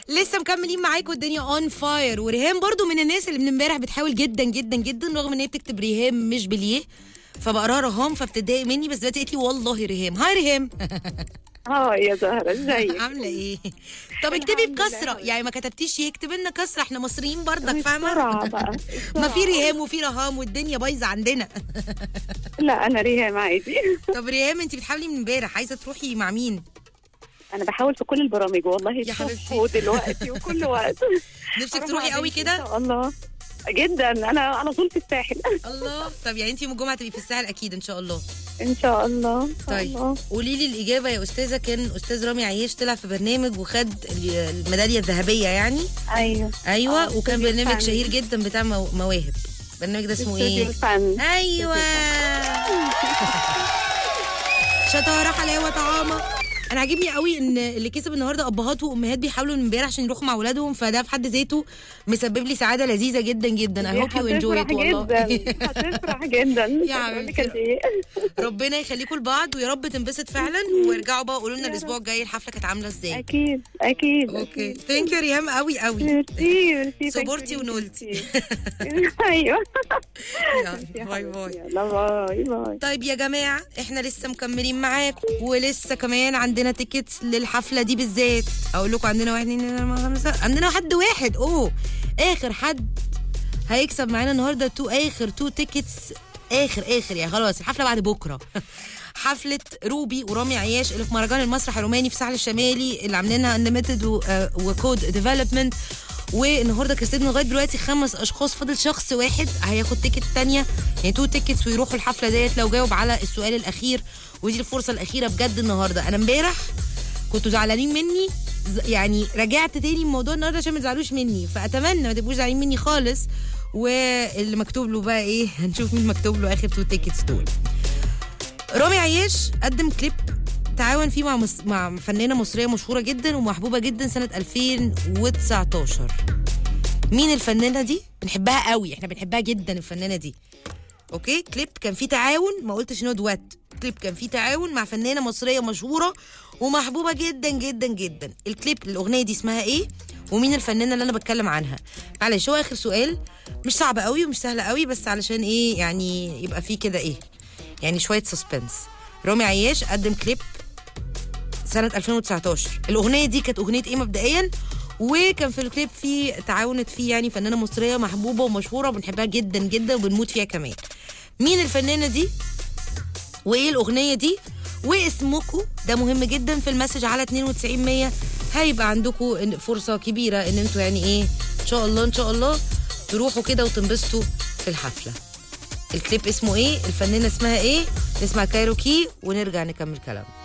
لسه مكملين معاكم والدنيا اون فاير وريهام برضو من الناس اللي من امبارح بتحاول جدا جدا جدا رغم ان هي بتكتب ريهام مش بليه فبقراها رهام فبتتضايق مني بس دلوقتي قالت لي والله ريهام هاي ريهام اه يا زهرة ازيك عامله ايه طب اكتبي الحمد لله. بكسره يعني ما كتبتيش يكتب لنا كسره احنا مصريين برضك فاهمه بسرعة بقى ما في بسرعة. ريهام وفي رهام والدنيا بايظه عندنا لا انا ريهام عادي طب ريهام انت بتحاولي من امبارح عايزه تروحي مع مين انا بحاول في كل البرامج والله يا الصبح حبيبتي. ودلوقتي وكل وقت نفسك أروح تروحي مع قوي بنتي كده ان شاء الله جدا انا على طول في الساحل الله طب يعني انت يوم الجمعه تبقي في الساحل اكيد ان شاء الله ان شاء الله ان شاء طيب الله قولي لي الاجابه يا استاذه كان استاذ رامي عياش طلع في برنامج وخد ال- الميداليه الذهبيه يعني ايوه ايوه آه، وكان استوديو برنامج الفن. شهير جدا بتاع مو- مواهب البرنامج ده اسمه استوديو ايه الفن ايوه شطاره حلاوه طعامه انا عاجبني قوي ان اللي كسب النهارده ابهات وامهات بيحاولوا من امبارح عشان يروحوا مع اولادهم فده في حد ذاته مسبب لي سعاده لذيذه جدا جدا اي دي هوب يو انجوي هتفرح والله جدا هتفرح جدا يا هتقول لك حبيبتي. قد ايه ربنا يخليكم لبعض ويا رب تنبسط فعلا وارجعوا بقى قولوا لنا يا الاسبوع الجاي الحفله كانت عامله ازاي اكيد اكيد اوكي ثانك يو ريهام قوي قوي ميرسي ميرسي صبرتي ونولتي. ايوه يلا، باي باي يلا باي باي طيب يا جماعة احنا لسه مكملين معاكم ولسه كمان عندنا تيكتس للحفلة دي بالذات اقول لكم عندنا واحد اتنين تلاتة، أربعة، خمسة عندنا حد واحد اوه اخر حد هيكسب معانا النهارده تو اخر تو تيكتس اخر اخر يعني خلاص الحفلة بعد بكرة حفلة روبي ورامي عياش اللي في مهرجان المسرح الروماني في الساحل الشمالي اللي عاملينها انليمتد وكود ديفلوبمنت والنهارده كسبنا لغايه دلوقتي خمس اشخاص فاضل شخص واحد هياخد تيكت تانية يعني تو تيكتس ويروحوا الحفله ديت لو جاوب على السؤال الاخير ودي الفرصه الاخيره بجد النهارده انا امبارح كنتوا زعلانين مني ز- يعني رجعت تاني الموضوع النهارده عشان ما تزعلوش مني فاتمنى ما تبقوش زعلانين مني خالص واللي مكتوب له بقى ايه هنشوف مين مكتوب له اخر تو تيكتس دول رامي عياش قدم كليب تعاون فيه مع مس... مع فنانه مصريه مشهوره جدا ومحبوبه جدا سنه 2019 مين الفنانه دي بنحبها قوي احنا بنحبها جدا الفنانه دي اوكي كليب كان فيه تعاون ما قلتش انه دوات كليب كان فيه تعاون مع فنانه مصريه مشهوره ومحبوبه جدا جدا جدا الكليب الاغنيه دي اسمها ايه ومين الفنانه اللي انا بتكلم عنها معلش هو اخر سؤال مش صعب قوي ومش سهل قوي بس علشان ايه يعني يبقى فيه كده ايه يعني شويه سسبنس رامي عياش قدم كليب سنة 2019 الأغنية دي كانت أغنية إيه مبدئيا وكان في الكليب في تعاونت فيه يعني فنانة مصرية محبوبة ومشهورة وبنحبها جدا جدا وبنموت فيها كمان مين الفنانة دي وإيه الأغنية دي واسمكم ده مهم جدا في المسج على 92 100 هيبقى عندكم إن- فرصة كبيرة ان انتوا يعني ايه ان شاء الله ان شاء الله تروحوا كده وتنبسطوا في الحفلة الكليب اسمه ايه الفنانة اسمها ايه نسمع كايروكي ونرجع نكمل كلام